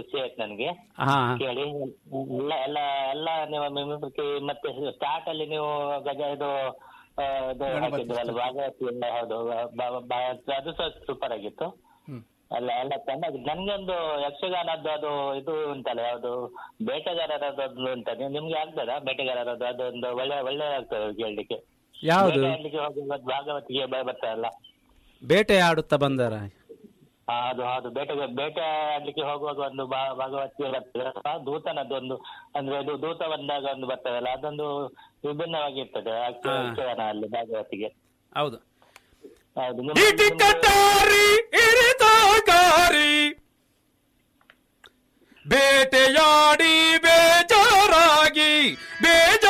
ಖುಷಿ ಆಯ್ತು ನನಗೆ ಹಾ ಕೇಳಿ ಎಲ್ಲ ಎಲ್ಲ ಎಲ್ಲ ನೀವು ಮಿಮಿಕ್ರಿ ಮತ್ತೆ ಸ್ಟಾರ್ಟ್ ಅಲ್ಲಿ ನೀವು ಗಜ ಇದು ಆ, ಇದು ಹಾಕಿದ್ರಲ್ಲ ಭಾಗವತಿ ಎಲ್ಲ ಹೌದು ಬ- ಬ- ಅದು ಸಹ ಸೂಪರ್ ಆಗಿತ್ತು ಅಲ್ಲ ಎಲ್ಲ ಚೆನ್ನಾಗಿ ನನ್ಗೊಂದು ಯಕ್ಷಗಾನದ್ದು ಅದು ಇದು ಉಂಟಲ್ಲ ಯಾವುದು ಬೇಟೆಗಾರರದ್ದು ಒಂದು ಉಂಟು ನಿಮ್ಗೆ ಆಗ್ತದಾ ಬೇಟೆಗಾರರದ್ದು ಅದೊಂದು ಒಳ್ಳೆ ಒಳ್ಳೆ ಆಗ್ತದೆ ಕೇಳಲಿಕ್ಕೆ ಯಾವುದು ಬೇಟೆಯಾಡ್ಲಿಕ್ಕೆ ಹೋಗುವಾಗ ಭಾಗವತಿಗೆ ಬ- ಬರ್ತಾರಲ್ಲ ಬೇಟೆ ಆಡುತ್ತಾ ಬಂದರ ಆ, ಅದು ಹೌದು ಬೇಟೆ ಬೇಟೆ ಆಡ್ಲಿಕ್ಕೆ ಹೋಗುವಾಗ ಒಂದು ಭಾ- ಭಾಗವತಿಗೆ ಬರ್ತದೆ ಆ ದೂತನದ್ದು ಒಂದು ಅಂದ್ರೆ ಅದು ದೂತ ಬಂದಾಗ ಒಂದು ಬರ್ತದಲ್ಲ ಅದೊಂದು ವಿಭಿನ್ನವಾಗಿರ್ತದೆ ಯಕ್ಷ- ಯಕ್ಷಗಾನ ಅಲ್ಲಿ ಭಾಗವತಿಗೆ ಹೌದು ಹೌದು ನಿಮ್ಗೆ- ಇಟಿಕಟಾರಿ ಇರಿತಾಗಾರಿ ಬೇಟೆಯಾಡಿ ಬೇಜಾರಾಗಿ ಬೇಜ